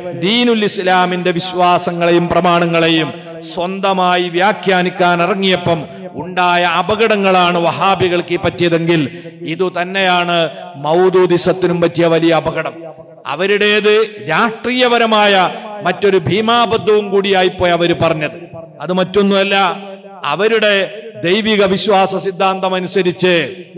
ദീനുൽ ഇസ്ലാമിന്റെ വിശ്വാസങ്ങളെയും പ്രമാണങ്ങളെയും സ്വന്തമായി വ്യാഖ്യാനിക്കാൻ ഇറങ്ങിയപ്പം ഉണ്ടായ അപകടങ്ങളാണ് വഹാബികൾക്ക് ഈ പറ്റിയതെങ്കിൽ ഇതു തന്നെയാണ് മൗദൂദിസത്തിനും പറ്റിയ വലിയ അപകടം അവരുടേത് രാഷ്ട്രീയപരമായ മറ്റൊരു ഭീമാബദ്ധവും കൂടിയായിപ്പോയി അവർ പറഞ്ഞത് അത് മറ്റൊന്നുമല്ല അവരുടെ ദൈവിക വിശ്വാസ സിദ്ധാന്തം അനുസരിച്ച്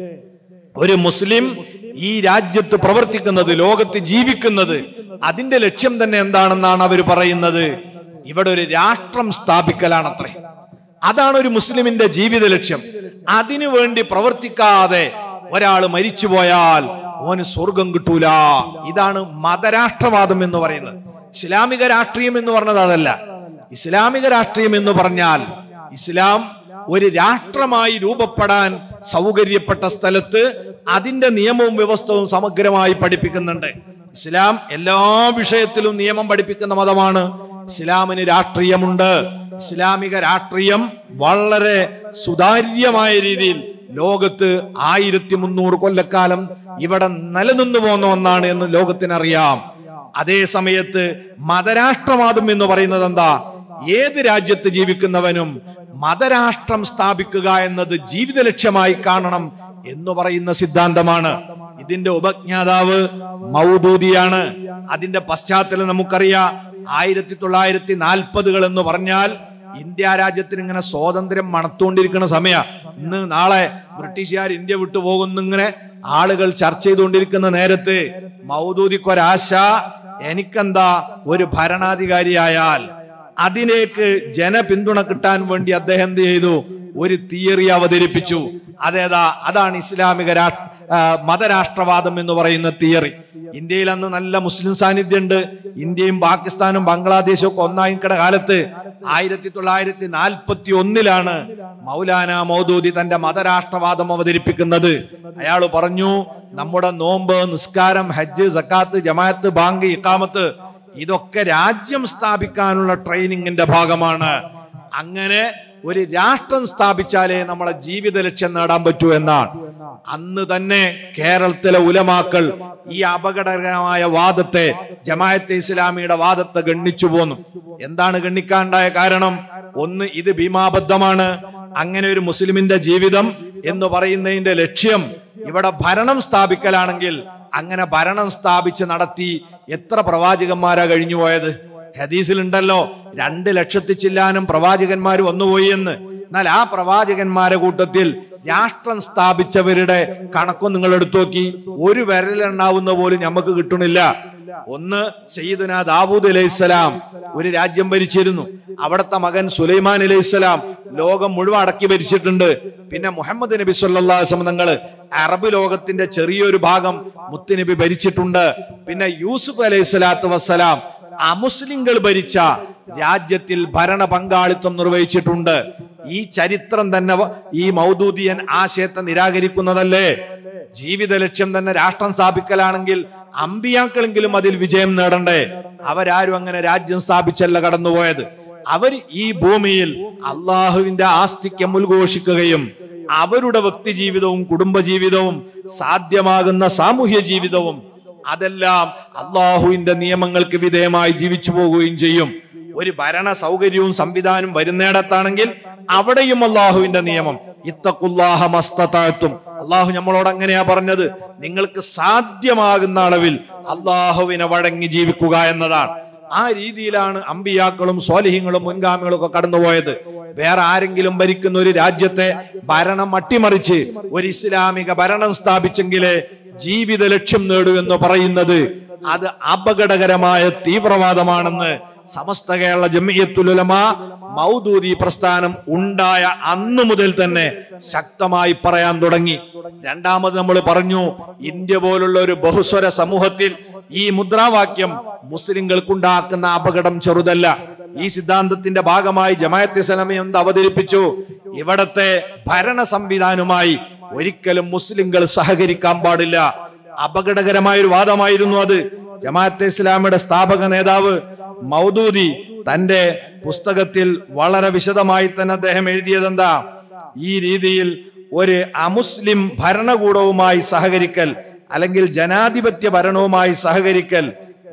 ഒരു മുസ്ലിം ഈ രാജ്യത്ത് പ്രവർത്തിക്കുന്നത് ലോകത്ത് ജീവിക്കുന്നത് അതിന്റെ ലക്ഷ്യം തന്നെ എന്താണെന്നാണ് അവർ പറയുന്നത് ഇവിടെ ഒരു രാഷ്ട്രം സ്ഥാപിക്കലാണത്രേ അതാണ് ഒരു മുസ്ലിമിന്റെ ജീവിത ലക്ഷ്യം അതിനു വേണ്ടി പ്രവർത്തിക്കാതെ ഒരാൾ മരിച്ചുപോയാൽ ഓന് സ്വർഗം കിട്ടൂല ഇതാണ് മതരാഷ്ട്രവാദം എന്ന് പറയുന്നത് ഇസ്ലാമിക രാഷ്ട്രീയം എന്ന് പറഞ്ഞത് അതല്ല ഇസ്ലാമിക രാഷ്ട്രീയം എന്ന് പറഞ്ഞാൽ ഇസ്ലാം ഒരു രാഷ്ട്രമായി രൂപപ്പെടാൻ സൗകര്യപ്പെട്ട സ്ഥലത്ത് അതിന്റെ നിയമവും വ്യവസ്ഥവും സമഗ്രമായി പഠിപ്പിക്കുന്നുണ്ട് ഇസ്ലാം എല്ലാ വിഷയത്തിലും നിയമം പഠിപ്പിക്കുന്ന മതമാണ് ഇസ്ലാമിന് രാഷ്ട്രീയമുണ്ട് ഇസ്ലാമിക രാഷ്ട്രീയം വളരെ സുതാര്യമായ രീതിയിൽ ലോകത്ത് ആയിരത്തി മുന്നൂറ് കൊല്ലക്കാലം ഇവിടെ നിലനിന്നു പോന്ന ഒന്നാണ് എന്ന് ലോകത്തിനറിയാം അതേ സമയത്ത് മതരാഷ്ട്രവാദം എന്ന് പറയുന്നത് എന്താ ഏത് രാജ്യത്ത് ജീവിക്കുന്നവനും മതരാഷ്ട്രം സ്ഥാപിക്കുക എന്നത് ജീവിത ലക്ഷ്യമായി കാണണം എന്ന് പറയുന്ന സിദ്ധാന്തമാണ് ഇതിന്റെ ഉപജ്ഞാതാവ് മൗദൂദിയാണ് അതിന്റെ പശ്ചാത്തലം നമുക്കറിയാം ആയിരത്തി തൊള്ളായിരത്തി നാൽപ്പതുകൾ എന്ന് പറഞ്ഞാൽ ഇന്ത്യ രാജ്യത്തിന് ഇങ്ങനെ സ്വാതന്ത്ര്യം മണത്തുകൊണ്ടിരിക്കുന്ന സമയ ഇന്ന് നാളെ ബ്രിട്ടീഷുകാർ ഇന്ത്യ വിട്ടു പോകുന്നിങ്ങനെ ആളുകൾ ചർച്ച ചെയ്തുകൊണ്ടിരിക്കുന്ന നേരത്ത് മൗദൂദിക്കൊരാശ എനിക്കെന്താ ഒരു ഭരണാധികാരിയായാൽ അതിലേക്ക് ജനപിന്തുണ കിട്ടാൻ വേണ്ടി അദ്ദേഹം എന്ത് ചെയ്തു ഒരു തിയറി അവതരിപ്പിച്ചു അതേതാ അതാണ് ഇസ്ലാമിക രാഷ്ട്ര ആ, മതരാഷ്ട്രവാദം എന്ന് പറയുന്ന തിയറി ഇന്ത്യയിൽ അന്ന് നല്ല മുസ്ലിം സാന്നിധ്യമുണ്ട് ഇന്ത്യയും പാകിസ്ഥാനും ബംഗ്ലാദേശും ഒക്കെ ഒന്നായിക്കട കാലത്ത് ആയിരത്തി തൊള്ളായിരത്തി നാൽപ്പത്തി ഒന്നിലാണ് മൗലാന മൗദൂദി തന്റെ മതരാഷ്ട്രവാദം അവതരിപ്പിക്കുന്നത് അയാൾ പറഞ്ഞു നമ്മുടെ നോമ്പ് നിസ്കാരം ഹജ്ജ് സക്കാത്ത് ജമാഅത്ത് ബാങ്ക് ഇക്കാമത്ത് ഇതൊക്കെ രാജ്യം സ്ഥാപിക്കാനുള്ള ട്രെയിനിങ്ങിന്റെ ഭാഗമാണ് അങ്ങനെ ഒരു രാഷ്ട്രം സ്ഥാപിച്ചാലേ നമ്മളെ ജീവിത ലക്ഷ്യം നേടാൻ പറ്റൂ എന്നാണ് അന്ന് തന്നെ കേരളത്തിലെ ഉലമാക്കൾ ഈ അപകടകരമായ വാദത്തെ ജമായത്തെ ഇസ്ലാമിയുടെ വാദത്തെ ഗണ്ണിച്ചു പോന്നു എന്താണ് ഗണ്ണിക്കാണ്ടായ കാരണം ഒന്ന് ഇത് ഭീമാബദ്ധമാണ് അങ്ങനെ ഒരു മുസ്ലിമിന്റെ ജീവിതം എന്ന് പറയുന്നതിന്റെ ലക്ഷ്യം ഇവിടെ ഭരണം സ്ഥാപിക്കലാണെങ്കിൽ അങ്ങനെ ഭരണം സ്ഥാപിച്ച് നടത്തി എത്ര പ്രവാചകന്മാരാ കഴിഞ്ഞു പോയത് ഹദീസിലുണ്ടല്ലോ രണ്ട് ലക്ഷത്തി ചില്ലാനും പ്രവാചകന്മാർ വന്നുപോയി എന്ന് എന്നാൽ ആ പ്രവാചകന്മാരെ കൂട്ടത്തിൽ രാഷ്ട്രം സ്ഥാപിച്ചവരുടെ കണക്കും നിങ്ങൾ എടുത്തു നോക്കി ഒരു വിരലെണ്ണാവുന്ന പോലും നമുക്ക് കിട്ടണില്ല ഒന്ന് സയ്യിദുന ദാവൂദ് അലൈഹിസ്സലാം ഒരു രാജ്യം ഭരിച്ചിരുന്നു അവിടുത്തെ മകൻ സുലൈമാൻ അലൈഹിസ്സലാം ലോകം മുഴുവൻ അടക്കി ഭരിച്ചിട്ടുണ്ട് പിന്നെ മുഹമ്മദ് നബി സല്ലല്ലാഹു അലൈഹി വസല്ലം തങ്ങള് അറബ് ലോകത്തിന്റെ ചെറിയൊരു ഭാഗം മുത്തുനബി ഭരിച്ചിട്ടുണ്ട് പിന്നെ യൂസുഫ് അലൈഹി സ്വലാത്തു വസ്സലാം അമുസ്ലിങ്ങൾ ഭരിച്ച രാജ്യത്തിൽ ഭരണ പങ്കാളിത്തം നിർവഹിച്ചിട്ടുണ്ട് ഈ ചരിത്രം തന്നെ വ- ഈ മൗദൂദിയൻ ആശയത്തെ നിരാകരിക്കുന്നതല്ലേ ജീവിത ലക്ഷ്യം തന്നെ രാഷ്ട്രം സ്ഥാപിക്കലാണെങ്കിൽ അമ്പിയാക്കളെങ്കിലും അതിൽ വിജയം നേടണ്ടേ അവരാരും അങ്ങനെ രാജ്യം സ്ഥാപിച്ചല്ല കടന്നുപോയത് അവർ ഈ ഭൂമിയിൽ അള്ളാഹുവിന്റെ ആസ്തിക്യം ഉദ്ഘോഷിക്കുകയും അവരുടെ വ്യക്തി ജീവിതവും കുടുംബജീവിതവും സാധ്യമാകുന്ന സാമൂഹ്യ ജീവിതവും അതെല്ലാം അള്ളാഹുവിന്റെ നിയമങ്ങൾക്ക് വിധേയമായി ജീവിച്ചു പോകുകയും ചെയ്യും ഒരു ഭരണ സൗകര്യവും സംവിധാനവും വരുന്നിടത്താണെങ്കിൽ അവിടെയും അള്ളാഹുവിന്റെ നിയമം ഇത്തക്കുല്ലാഹ മസ്തത്താഴ്ത്തും അള്ളാഹു നമ്മളോട് അങ്ങനെയാ പറഞ്ഞത് നിങ്ങൾക്ക് സാധ്യമാകുന്ന അളവിൽ അള്ളാഹുവിനെ വഴങ്ങി ജീവിക്കുക എന്നതാണ് ആ രീതിയിലാണ് അമ്പിയാക്കളും സ്വാലിഹ്യങ്ങളും മുൻഗാമികളും ഒക്കെ കടന്നുപോയത് വേറെ ആരെങ്കിലും ഭരിക്കുന്ന ഒരു രാജ്യത്തെ ഭരണം അട്ടിമറിച്ച് ഒരു ഇസ്ലാമിക ഭരണം സ്ഥാപിച്ചെങ്കിലേ ജീവിത ലക്ഷ്യം നേടൂ എന്ന് പറയുന്നത് അത് അപകടകരമായ തീവ്രവാദമാണെന്ന് സമസ്ത കേരള ജമിയത്തുലമ മൗദൂദി പ്രസ്ഥാനം ഉണ്ടായ അന്നു മുതൽ തന്നെ ശക്തമായി പറയാൻ തുടങ്ങി രണ്ടാമത് നമ്മൾ പറഞ്ഞു ഇന്ത്യ പോലുള്ള ഒരു ബഹുസ്വര സമൂഹത്തിൽ ഈ മുദ്രാവാക്യം മുസ്ലിങ്ങൾക്കുണ്ടാക്കുന്ന അപകടം ചെറുതല്ല ഈ സിദ്ധാന്തത്തിന്റെ ഭാഗമായി ജമാഅത്ത് ഇസ്ലാമി എന്ത് അവതരിപ്പിച്ചു ഇവിടത്തെ ഭരണ സംവിധാനവുമായി ഒരിക്കലും മുസ്ലിങ്ങൾ സഹകരിക്കാൻ പാടില്ല അപകടകരമായ ഒരു വാദമായിരുന്നു അത് ജമാഅത്തെ ഇസ്ലാമിയുടെ സ്ഥാപക നേതാവ് മൗദൂദി തന്റെ പുസ്തകത്തിൽ വളരെ വിശദമായി തന്നെ അദ്ദേഹം എഴുതിയതെന്താ ഈ രീതിയിൽ ഒരു അമുസ്ലിം ഭരണകൂടവുമായി സഹകരിക്കൽ അല്ലെങ്കിൽ ജനാധിപത്യ ഭരണവുമായി സഹകരിക്കൽ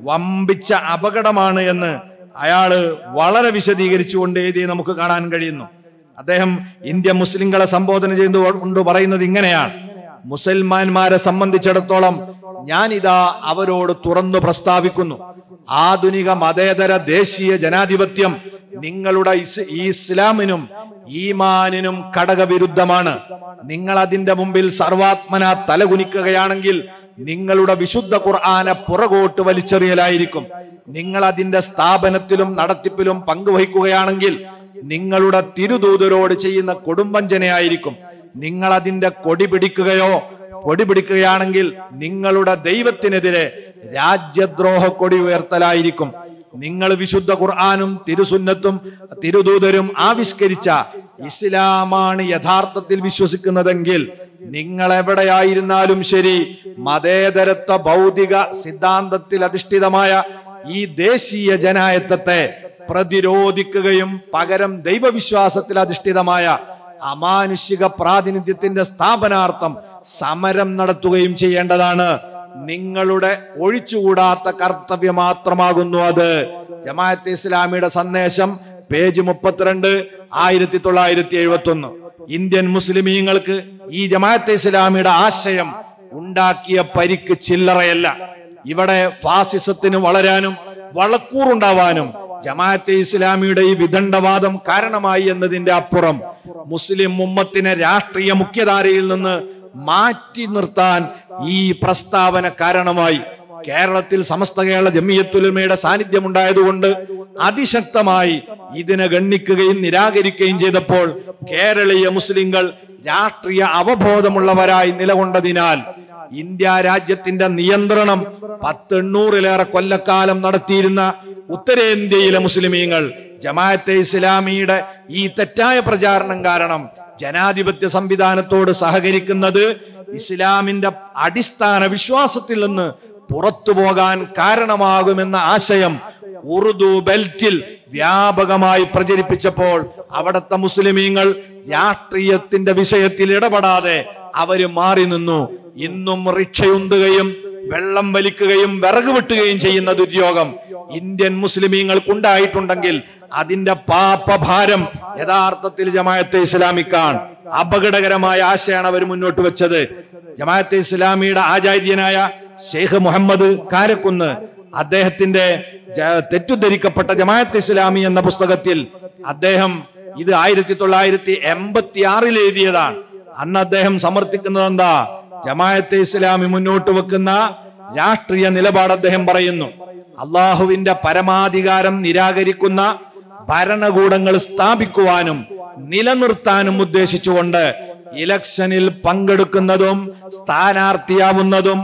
വമ്പിച്ച അപകടമാണ് എന്ന് അയാള് വളരെ വിശദീകരിച്ചുകൊണ്ട് എഴുതി നമുക്ക് കാണാൻ കഴിയുന്നു അദ്ദേഹം ഇന്ത്യ മുസ്ലിങ്ങളെ സംബോധന ചെയ്തുകൊണ്ട് പറയുന്നത് ഇങ്ങനെയാണ് മുസൽമാന്മാരെ സംബന്ധിച്ചിടത്തോളം ഞാനിതാ അവരോട് തുറന്നു പ്രസ്താവിക്കുന്നു ആധുനിക മതേതര ദേശീയ ജനാധിപത്യം നിങ്ങളുടെ ഇസ്- ഈ ഇസ്ലാമിനും ഈമാനിനും ഘടകവിരുദ്ധമാണ് നിങ്ങൾ അതിന്റെ മുമ്പിൽ സർവാത്മന തലകുനിക്കുകയാണെങ്കിൽ നിങ്ങളുടെ വിശുദ്ധ ഖുർആനെ പുറകോട്ട് വലിച്ചെറിയലായിരിക്കും നിങ്ങൾ അതിന്റെ സ്ഥാപനത്തിലും നടത്തിപ്പിലും പങ്കുവഹിക്കുകയാണെങ്കിൽ നിങ്ങളുടെ തിരുദൂതരോട് ചെയ്യുന്ന കൊടുംവഞ്ചനയായിരിക്കും നിങ്ങൾ അതിന്റെ കൊടി പിടിക്കുകയോ കൊടി പിടിക്കുകയാണെങ്കിൽ നിങ്ങളുടെ ദൈവത്തിനെതിരെ രാജ്യദ്രോഹ കൊടി ഉയർത്തലായിരിക്കും നിങ്ങൾ വിശുദ്ധ ഖുർആാനും തിരുസുന്നത്തും തിരുദൂതരും ആവിഷ്കരിച്ച ഇസ്ലാമാണ് യഥാർത്ഥത്തിൽ വിശ്വസിക്കുന്നതെങ്കിൽ നിങ്ങൾ എവിടെയായിരുന്നാലും ശരി മതേതരത്വ ഭൗതിക സിദ്ധാന്തത്തിൽ അധിഷ്ഠിതമായ ഈ ദേശീയ ജനായത്തത്തെ പ്രതിരോധിക്കുകയും പകരം ദൈവവിശ്വാസത്തിൽ അധിഷ്ഠിതമായ അമാനുഷിക പ്രാതിനിധ്യത്തിന്റെ സ്ഥാപനാർത്ഥം സമരം നടത്തുകയും ചെയ്യേണ്ടതാണ് നിങ്ങളുടെ ഒഴിച്ചുകൂടാത്ത കർത്തവ്യം മാത്രമാകുന്നു അത് ജമാഅത്തെ ഇസ്ലാമിയുടെ സന്ദേശം പേജ് മുപ്പത്തിരണ്ട് ആയിരത്തി തൊള്ളായിരത്തി എഴുപത്തി ഒന്ന് ഇന്ത്യൻ മുസ്ലിമീങ്ങൾക്ക് ഈ ജമാഅത്തെ ഇസ്ലാമിയുടെ ആശയം ഉണ്ടാക്കിയ പരിക്ക് ചില്ലറയല്ല ഇവിടെ ഫാസിസത്തിന് വളരാനും വളക്കൂറുണ്ടാവാനും ജമാഅത്തെ ഇസ്ലാമിയുടെ ഈ വിദണ്ഡവാദം കാരണമായി എന്നതിന്റെ അപ്പുറം മുസ്ലിം ഉമ്മത്തിനെ രാഷ്ട്രീയ മുഖ്യധാരയിൽ നിന്ന് മാറ്റി നിർത്താൻ ഈ പ്രസ്താവന കാരണമായി കേരളത്തിൽ സമസ്ത കേരള ജമിയത്തുലമയുടെ സാന്നിധ്യം ഉണ്ടായതുകൊണ്ട് അതിശക്തമായി ഇതിനെ ഗണ്ണിക്കുകയും നിരാകരിക്കുകയും ചെയ്തപ്പോൾ കേരളീയ മുസ്ലിങ്ങൾ രാഷ്ട്രീയ അവബോധമുള്ളവരായി നിലകൊണ്ടതിനാൽ ഇന്ത്യ രാജ്യത്തിന്റെ നിയന്ത്രണം പത്തെണ്ണൂറിലേറെ കൊല്ലക്കാലം നടത്തിയിരുന്ന ഉത്തരേന്ത്യയിലെ മുസ്ലിമീങ്ങൾ ജമാഅത്തെ ഇസ്ലാമിയുടെ ഈ തെറ്റായ പ്രചാരണം കാരണം ജനാധിപത്യ സംവിധാനത്തോട് സഹകരിക്കുന്നത് ഇസ്ലാമിന്റെ അടിസ്ഥാന വിശ്വാസത്തിൽ നിന്ന് പുറത്തു പോകാൻ കാരണമാകുമെന്ന ആശയം ഉറുദു ബെൽറ്റിൽ വ്യാപകമായി പ്രചരിപ്പിച്ചപ്പോൾ അവിടുത്തെ മുസ്ലിമീങ്ങൾ രാഷ്ട്രീയത്തിന്റെ വിഷയത്തിൽ ഇടപെടാതെ അവര് മാറി നിന്നു ഇന്നും റിക്ഷയുന്തുകയും വെള്ളം വലിക്കുകയും വിറക് വെട്ടുകയും ചെയ്യുന്ന ദുര്യോഗം ഇന്ത്യൻ മുസ്ലിമീങ്ങൾക്കുണ്ടായിട്ടുണ്ടെങ്കിൽ അതിന്റെ പാപഭാരം യഥാർത്ഥത്തിൽ ജമാഅത്തെ ഇസ്ലാമിക്കാണ് അപകടകരമായ ആശയാണ് അവർ മുന്നോട്ട് വെച്ചത് ജമാഅത്തെ ഇസ്ലാമിയുടെ ആചാര്യനായ ഷെയ്ഖ് മുഹമ്മദ് കാരക്കുന്ന് അദ്ദേഹത്തിന്റെ ജ- തെറ്റുദ്ധരിക്കപ്പെട്ട ജമാഅത്ത് ഇസ്ലാമി എന്ന പുസ്തകത്തിൽ അദ്ദേഹം ഇത് ആയിരത്തി തൊള്ളായിരത്തി എൺപത്തി ആറിൽ എഴുതിയതാണ് അന്ന് അദ്ദേഹം സമർത്ഥിക്കുന്നത് എന്താ ജമാഅത്തെ ഇസ്ലാമി മുന്നോട്ട് വെക്കുന്ന രാഷ്ട്രീയ നിലപാട് അദ്ദേഹം പറയുന്നു അള്ളാഹുവിന്റെ പരമാധികാരം നിരാകരിക്കുന്ന ഭരണകൂടങ്ങൾ സ്ഥാപിക്കുവാനും നിലനിർത്താനും ഉദ്ദേശിച്ചുകൊണ്ട് ഇലക്ഷനിൽ പങ്കെടുക്കുന്നതും സ്ഥാനാർത്ഥിയാവുന്നതും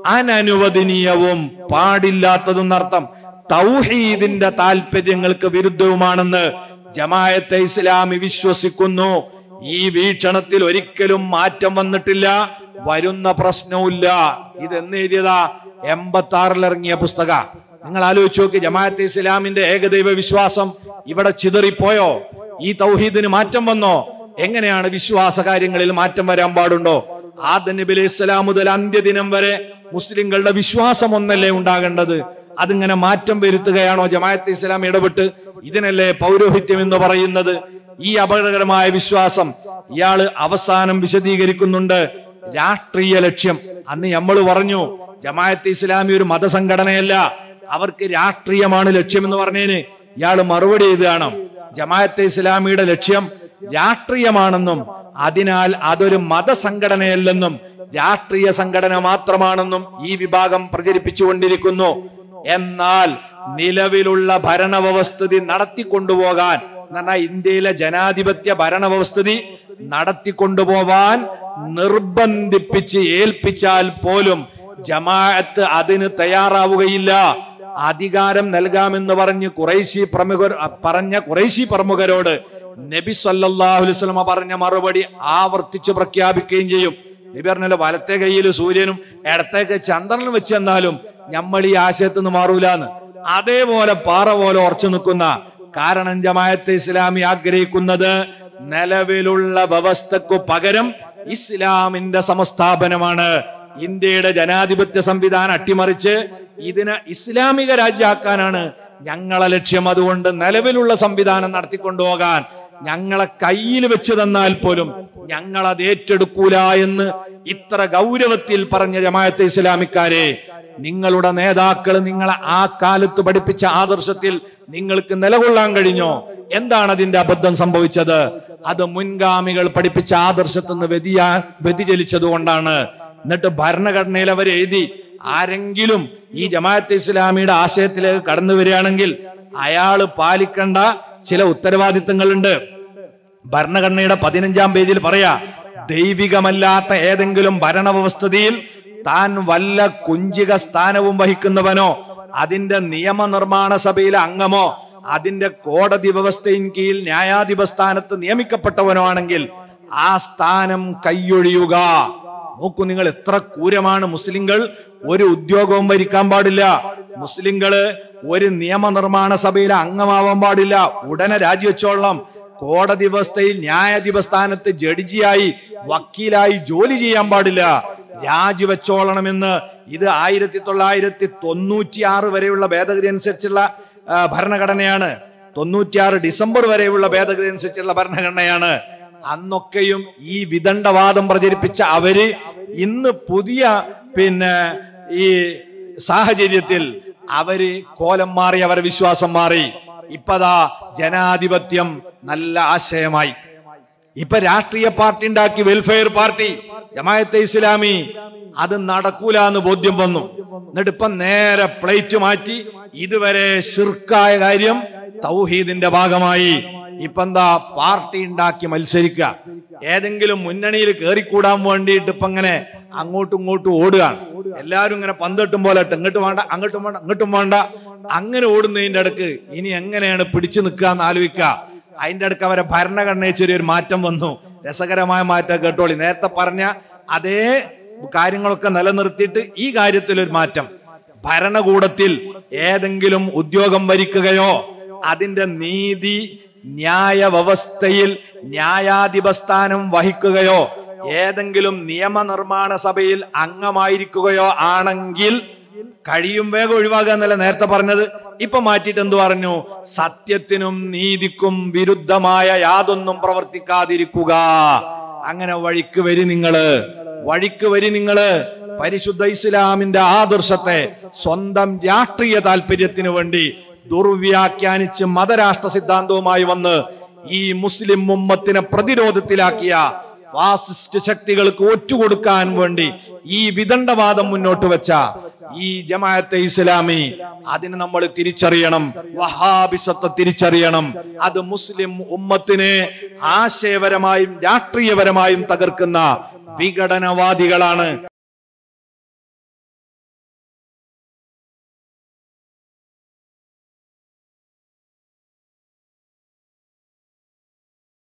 അനനുവദനീയവും പാടില്ലാത്തതും എന്നർത്ഥം തൗഹീദിന്റെ താല്പര്യങ്ങൾക്ക് വിരുദ്ധവുമാണെന്ന് ജമായത്തെ ഇസ്ലാമി വിശ്വസിക്കുന്നു ഈ വീക്ഷണത്തിൽ ഒരിക്കലും മാറ്റം വന്നിട്ടില്ല വരുന്ന പ്രശ്നവുമില്ല ഇത് എന്ന് എഴുതിയതാ എൺപത്തി ആറിൽ ഇറങ്ങിയ പുസ്തക നിങ്ങൾ ആലോചിച്ച് നോക്കി ജമാഅത്തെ ഇസ്ലാമിന്റെ ഏകദൈവ വിശ്വാസം ഇവിടെ ചിതറിപ്പോയോ ഈ തൗഹീദിന് മാറ്റം വന്നോ എങ്ങനെയാണ് വിശ്വാസ കാര്യങ്ങളിൽ മാറ്റം വരാൻ പാടുണ്ടോ ആദം നബി അലൈഹി ഇസ്ലാം മുതൽ അന്ത്യദിനം വരെ മുസ്ലിങ്ങളുടെ വിശ്വാസം ഒന്നല്ലേ ഉണ്ടാകേണ്ടത് അതിങ്ങനെ മാറ്റം വരുത്തുകയാണോ ജമാഅത്തെ ഇസ്ലാം ഇടപെട്ട് ഇതിനല്ലേ പൗരോഹിത്യം എന്ന് പറയുന്നത് ഈ അപകടകരമായ വിശ്വാസം ഇയാള് അവസാനം വിശദീകരിക്കുന്നുണ്ട് രാഷ്ട്രീയ ലക്ഷ്യം അന്ന് നമ്മൾ പറഞ്ഞു ജമാഅത്തെ ഇസ്ലാമി ഒരു മതസംഘടനയല്ല അവർക്ക് രാഷ്ട്രീയമാണ് ലക്ഷ്യം എന്ന് പറഞ്ഞതിന് ഇയാള് മറുപടി എഴുതുകയാണ് ജമാഅത്തെ ഇസ്ലാമിയുടെ ലക്ഷ്യം രാഷ്ട്രീയമാണെന്നും അതിനാൽ അതൊരു മതസംഘടനയല്ലെന്നും രാഷ്ട്രീയ സംഘടന മാത്രമാണെന്നും ഈ വിഭാഗം പ്രചരിപ്പിച്ചുകൊണ്ടിരിക്കുന്നു എന്നാൽ നിലവിലുള്ള ഭരണവ്യവസ്ഥിതി നടത്തിക്കൊണ്ടുപോകാൻ എന്ന് പറഞ്ഞാൽ ഇന്ത്യയിലെ ജനാധിപത്യ ഭരണവ്യവസ്ഥിതി നടത്തിക്കൊണ്ടുപോവാൻ നിർബന്ധിപ്പിച്ച് ഏൽപ്പിച്ചാൽ പോലും ജമാഅത്ത് അതിന് തയ്യാറാവുകയില്ല അധികാരം നൽകാമെന്ന് പറഞ്ഞ് കുറേശി പ്രമുഖർ പറഞ്ഞ കുറേശി പ്രമുഖരോട് നബി സല്ലല്ലാഹു അലൈഹി വസല്ലമ പറഞ്ഞ മറുപടി ആവർത്തിച്ച് പ്രഖ്യാപിക്കുകയും ചെയ്യും നബി പറഞ്ഞല്ലോ വലത്തെ കയ്യിൽ സൂര്യനും ഇടത്തേക്ക് ചന്ദ്രനും വെച്ച് എന്നാലും നമ്മൾ ഈ ആശയത്തിൽ നിന്ന് മാറൂലാന്ന് അതേപോലെ പാറ പോലെ ഉറച്ചു നിൽക്കുന്ന കാരണം ജമായത്തെ ഇസ്ലാമി ആഗ്രഹിക്കുന്നത് നിലവിലുള്ള വ്യവസ്ഥക്കു പകരം ഇസ്ലാമിന്റെ സമസ്ഥാപനമാണ് ഇന്ത്യയുടെ ജനാധിപത്യ സംവിധാനം അട്ടിമറിച്ച് ഇതിനെ ഇസ്ലാമിക രാജ്യമാക്കാനാണ് ഞങ്ങളെ ലക്ഷ്യം അതുകൊണ്ട് നിലവിലുള്ള സംവിധാനം നടത്തിക്കൊണ്ടുപോകാൻ ഞങ്ങളെ കയ്യിൽ വെച്ച് തന്നാൽ പോലും ഞങ്ങൾ അത് ഏറ്റെടുക്കൂല എന്ന് ഇത്ര ഗൗരവത്തിൽ പറഞ്ഞ ജമാഅത്തെ ഇസ്ലാമിക്കാരെ നിങ്ങളുടെ നേതാക്കൾ നിങ്ങളെ ആ കാലത്ത് പഠിപ്പിച്ച ആദർശത്തിൽ നിങ്ങൾക്ക് നിലകൊള്ളാൻ കഴിഞ്ഞോ എന്താണ് അതിന്റെ അബദ്ധം സംഭവിച്ചത് അത് മുൻഗാമികൾ പഠിപ്പിച്ച ആദർശത്തിൽ നിന്ന് വ്യതിയാ വ്യതിചലിച്ചത് കൊണ്ടാണ് എന്നിട്ട് ഭരണഘടനയിൽ അവർ എഴുതി ആരെങ്കിലും ഈ ജമാഅത്തെ ഇസ്ലാമിയുടെ ആശയത്തിലേക്ക് കടന്നു വരികയാണെങ്കിൽ അയാള് പാലിക്കേണ്ട ചില ഉത്തരവാദിത്തങ്ങളുണ്ട് ഭരണഘടനയുടെ പതിനഞ്ചാം പേജിൽ പറയാ ദൈവികമല്ലാത്ത ഏതെങ്കിലും ഭരണവ്യവസ്ഥതയിൽ താൻ വല്ല കുഞ്ചിക സ്ഥാനവും വഹിക്കുന്നവനോ അതിന്റെ നിയമനിർമ്മാണ സഭയിലെ അംഗമോ അതിന്റെ കോടതി വ്യവസ്ഥയിൻ കീഴിൽ ന്യായാധിപ സ്ഥാനത്ത് നിയമിക്കപ്പെട്ടവനോ ആണെങ്കിൽ ആ സ്ഥാനം കൈയൊഴിയുക നോക്കൂ നിങ്ങൾ എത്ര ക്രൂരമാണ് മുസ്ലിങ്ങൾ ഒരു ഉദ്യോഗവും ഭരിക്കാൻ പാടില്ല മുസ്ലിങ്ങള് ഒരു നിയമനിർമ്മാണ സഭയിലെ അംഗമാവാൻ പാടില്ല ഉടനെ രാജിവെച്ചോളാം കോടതി വ്യവസ്ഥയിൽ ന്യായാധിപ സ്ഥാനത്ത് ജഡ്ജിയായി വക്കീലായി ജോലി ചെയ്യാൻ പാടില്ല രാജിവെച്ചോളണമെന്ന് ഇത് ആയിരത്തി തൊള്ളായിരത്തി തൊണ്ണൂറ്റി ആറ് വരെയുള്ള ഭേദഗതി അനുസരിച്ചുള്ള ആ, ഭരണഘടനയാണ് തൊണ്ണൂറ്റിയാറ് ഡിസംബർ വരെയുള്ള ഭേദഗതി അനുസരിച്ചുള്ള ഭരണഘടനയാണ് അന്നൊക്കെയും ഈ വിദണ്ഡവാദം പ്രചരിപ്പിച്ച അവര് ഇന്ന് പുതിയ പിന്നെ ഈ സാഹചര്യത്തിൽ അവര് കോലം മാറി അവരെ വിശ്വാസം മാറി ഇപ്പതാ ജനാധിപത്യം നല്ല ആശയമായി ഇപ്പൊ രാഷ്ട്രീയ പാർട്ടി ഉണ്ടാക്കി വെൽഫെയർ പാർട്ടി ജമായത്തെ ഇസ്ലാമി അത് നടക്കൂല എന്ന് ബോധ്യം വന്നു എന്നിട്ട് ഇപ്പൊ നേരെ പ്ലേറ്റ് മാറ്റി ഇതുവരെ ശിർക്കായ കാര്യം തൗഹീദിന്റെ ഭാഗമായി ഇപ്പൊ എന്താ പാർട്ടി ഉണ്ടാക്കി മത്സരിക്കുക ഏതെങ്കിലും മുന്നണിയിൽ കയറിക്കൂടാൻ വേണ്ടിയിട്ട് ഇപ്പൊ ഇങ്ങനെ അങ്ങോട്ടും ഇങ്ങോട്ടും ഓടുകയാണ് എല്ലാവരും ഇങ്ങനെ പന്തിട്ടും പോലെ ഇട്ട് ഇങ്ങോട്ടും വേണ്ട അങ്ങോട്ടും വേണ്ട അങ്ങോട്ടും വേണ്ട അങ്ങനെ ഓടുന്നതിന്റെ അടുക്ക് ഇനി എങ്ങനെയാണ് പിടിച്ചു നിൽക്കുക എന്ന് ആലോചിക്കുക അതിന്റെ അടുക്ക് അവരെ ഭരണഘടനയിൽ ചെറിയൊരു മാറ്റം വന്നു രസകരമായ മാറ്റം കേട്ടോളി നേരത്തെ പറഞ്ഞ അതേ കാര്യങ്ങളൊക്കെ നിലനിർത്തിയിട്ട് ഈ കാര്യത്തിൽ ഒരു മാറ്റം ഭരണകൂടത്തിൽ ഏതെങ്കിലും ഉദ്യോഗം ഭരിക്കുകയോ അതിന്റെ നീതി ന്യായ വ്യവസ്ഥയിൽ ന്യായാധിപ സ്ഥാനം വഹിക്കുകയോ ഏതെങ്കിലും നിയമനിർമ്മാണ സഭയിൽ അംഗമായിരിക്കുകയോ ആണെങ്കിൽ കഴിയും വേഗം ഒഴിവാക്കുക എന്നല്ല നേരത്തെ പറഞ്ഞത് ഇപ്പൊ മാറ്റിയിട്ട് എന്തു പറഞ്ഞു സത്യത്തിനും നീതിക്കും വിരുദ്ധമായ യാതൊന്നും പ്രവർത്തിക്കാതിരിക്കുക അങ്ങനെ വഴിക്ക് വരി നിങ്ങള് വഴിക്ക് വരി നിങ്ങള് പരിശുദ്ധ ഇസ്ലാമിന്റെ ആദർശത്തെ സ്വന്തം രാഷ്ട്രീയ താല്പര്യത്തിന് വേണ്ടി ദുർവ്യാഖ്യാനിച്ച് മതരാഷ്ട്ര സിദ്ധാന്തവുമായി വന്ന് ഈ മുസ്ലിം ഉമ്മത്തിനെ പ്രതിരോധത്തിലാക്കിയ ഫാസിസ്റ്റ് ശക്തികൾക്ക് ഒറ്റുകൊടുക്കാൻ വേണ്ടി ഈ വിദണ്ഡവാദം മുന്നോട്ട് വെച്ച ഈ ജമാഅത്തെ ഇസ്ലാമി അതിന് നമ്മൾ തിരിച്ചറിയണം വഹാബിസത്തെ തിരിച്ചറിയണം അത് മുസ്ലിം ഉമ്മത്തിനെ ആശയപരമായും രാഷ്ട്രീയപരമായും തകർക്കുന്ന വിഘടനവാദികളാണ്